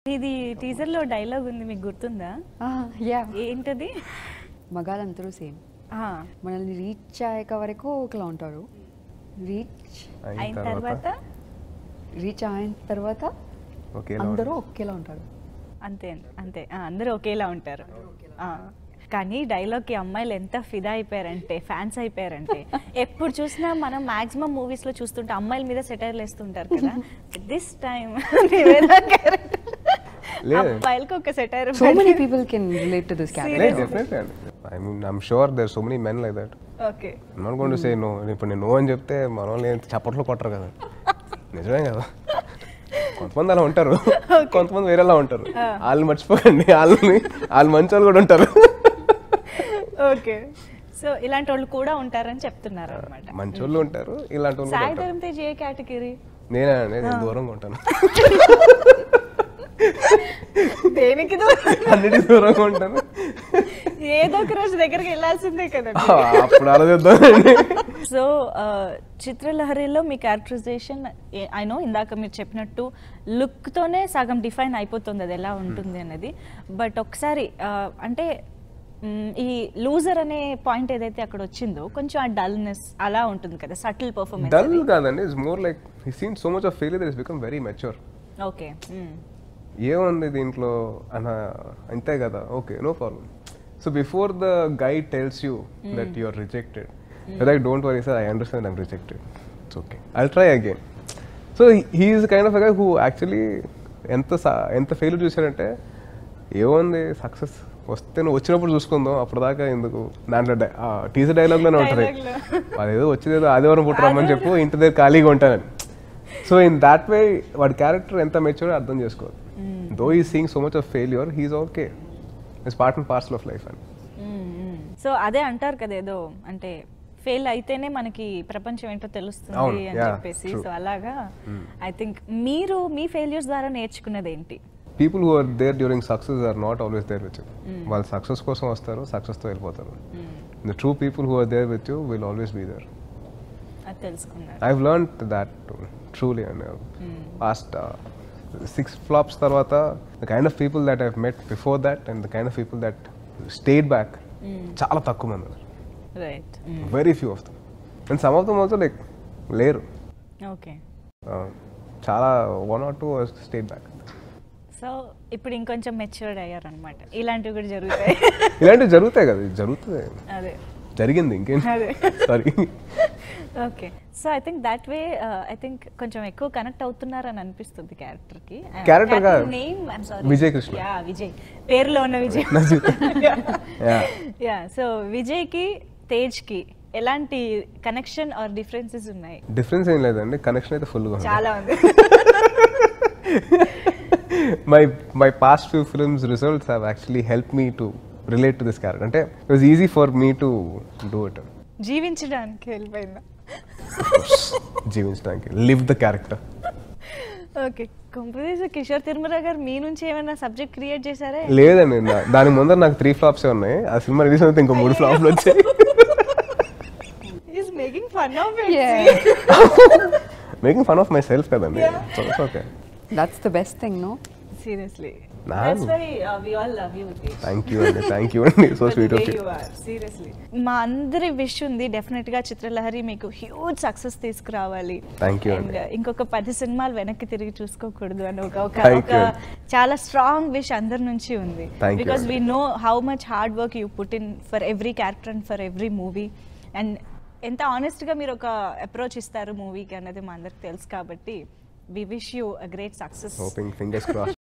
ఇది టీజర్ లో డైలాగ్ ఉంది మీకు గుర్తుందా యా ఏంటది మగాళ్ళందరూ సేమ్ ఆ, మనల్ని రీచ్ అయ్యాక వరకు ఒకలా ఉంటారు రీచ్ అయిన తర్వాత రీచ్ అయిన తర్వాత ఓకే అందరూ ఒకేలా ఉంటారు అంతే అంతే ఆ, అందరూ ఒకేలా ఉంటారు ఆ, కానీ డైలాగ్కి అమ్మాయిలు ఎంత ఫిదా అయిపోయారంటే ఫ్యాన్స్ అయిపోయారంటే ఎప్పుడు చూసినా మనం మాక్సిమం మూవీస్ లో చూస్తుంటే అమ్మాయిల మీద సెటైర్లు వేస్తుంటారు కదా దిస్ టైం లేదు. అబ్బాయిలకి ఒక satire so many people can relate to this లేదు క్యారెక్టర్ డెఫినెట్లీ అండి I mean I'm sure there so many men like that okay not gonna say no ఇప్పుడు నేను నో అని చెప్తే మన వాళ్ళు ఏం చప్పట్లు కొట్టరు కదా నిజమే కదా కొంతమంది అలా ఉంటారు కొంతమంది వేరేలా ఉంటారు వాళ్ళు మర్చిపోకండి వాళ్ళని వాళ్ళు మంచి వాళ్ళు కూడా ఉంటారు ఓకే సో ఇలాంటి వాళ్ళు కూడా ఉంటారని చెప్తున్నారు అనమాట మంచి వాళ్ళు ఉంటారు ఇలాంటి వాళ్ళు కూడా సాయి ఉంటారు ధరమ్ తేజ్ ఏ కేటగిరీ నేనే అండి నేను దూరంగా ఉంటాను దేనికి దూరం? అన్నిటి దూరంగా ఉంటాను ఏదో ఒక రోజు దగ్గరికి వెళ్ళాల్సిందే కదా ఆ, అప్పుడు ఆలోచిద్దామండి సో చిత్రలహరిలో మీ క్యారెక్టరైజేషన్ ఐ నో ఇందాక మీరు చెప్పినట్టు లుక్ తోనే సగం డిఫైన్ అయిపోతుంది అది ఎలా ఉంటుంది అనేది బట్ ఒకసారి ఆ, అంటే మ్, ఈ లూజర్ అనే పాయింట్ ఏదైతే అక్కడ వచ్చిందో కొంచెం ఆ డల్నెస్ అలా ఉంటుంది కదా సటిల్ డల్ పర్ఫార్మెన్స్ కాదండి it's more like he seen so much of fail is become very mature okay ఏముంది దీంట్లో అన్న అంతే కదా okay no problem so before the guide tells you that you are rejected like don't worry sir I understand I'm rejected it's okay I try again so he's kind of guy who actually ఎంత సా- ఎంత fail చూశాడంటే ఏముంది success వస్తే నువ్వు వచ్చినప్పుడు చూసుకుందాం అప్పుడు దాకా ఎందుకు దాంట్లో టీజర్ డైలాగ్లోనే ఉంటుంది Dialogue అదేదో వచ్చేదేదో ఆదివారం పుట్టరమ్మని చెప్పు ఇంటి దగ్గర ఖాళీగా ఉంటానని సో ఇన్ దాట్ వే వాడి క్యారెక్టర్ ఎంత మెచ్యూర్ అర్థం చేసుకోవాలి దో ఈ seeing so much of failure he's okay it's part and parcel of life అని సో అదే అంటారు కదా ఏదో అంటే ఫెయిల్ అయితేనే మనకి ప్రపంచం ఏంటో తెలుస్తుంది అవును, అని yeah, చెప్పేసి true. సో అలాగా ఐ థింక్ మీరు మీ ఫెయిల్యూర్స్ ద్వారా నేర్చుకున్నది ఏంటి people who are there during success are not always there with you వాళ్ళు సక్సెస్ కోసం వస్తారు సక్సెస్తో వెళ్ళిపోతారు the true people who are there with you will always be there అది తెలుసుకున్నారు I've learn that truly and past six flops తర్వాత the kind of people that I've met before that and the kind of people that state back చాలా తక్కువ మంది ఉన్నారు right very few of them and some of them also like లేరు okay Uh, చాలా one or two stayed back so ఇప్పుడు ఇంకొంచెం matured అయ్యారు అనమాట ఇలాంటివి కూడా జరుగుతాయి ఇలాంటివి జరుగుతాయి కదా ఇది జరుగుతుంది అదే జరిగింది ఇంకేం అదే. Sorry okay so I think that way I think కొంచెం ఎక్కువ కనెక్ట్ అవుతున్నారని అనిపిస్తుంది క్యారెక్టర్ కి Character కాదు. Name sorry Vijay Krishna. Yeah Vijay పేరులో ఉన్న Vijay Yeah. Yeah so Vijay కి తేజ్ కి ఎలాంటి కనెక్షన్ ఆర్ డిఫరెన్సెస్ ఉన్నాయి డిఫరెన్స్ ఏం లేదండి కనెక్షన్ అయితే ఫుల్గా ఉంది చాలా ఉంది my my past few films results have actually help me to relate to this character అంటే it was easy for me to do it జీవించడానికి వెళ్ళిపోయిందా జీవించడానికి లివ్ ద క్యారెక్టర్ ఓకే కొంపదీస్ కిషోర్ తిరుమల గారు మీ నుంచి ఏమైనా సబ్జెక్ట్ క్రియేట్ చేశారా లేదండి నా- దాని ముందర నాకు త్రీ ఫ్లాప్సే ఉన్నాయి ఆ సినిమా రిలీజ్ అయితే ఇంకో మూడు ఫ్లాప్లు వచ్చాయి is making fun of making fun of myself కదండి okay that's the best thing no seriously Nah. That's very we all love you thank you అండి థ్యాంక్ యూ అండి so sweet of you seriously మా అందరి wish ఉంది definite గా చిత్రలహరి మీకు huge success తీసుకురావాలి Thank you And, అండి. ఇంకొక పది సినిమాలు వెనక్కి తిరిగి చూసుకోకూడదు అని ఒక ఒక Thank ఒక you. చాలా స్ట్రాంగ్ విష్ అందరి నుంచి ఉంది Thank you బికాస్ అండి. We know how much hard work you put in for every character and for every movie and ఎంత ఆనెస్ట్ గా మీరు ఒక అప్రోచ్ ఇస్తారు మూవీకి అన్నది మా అందరికి తెలుసు కాబట్టి we wish you a great success hoping fingers cross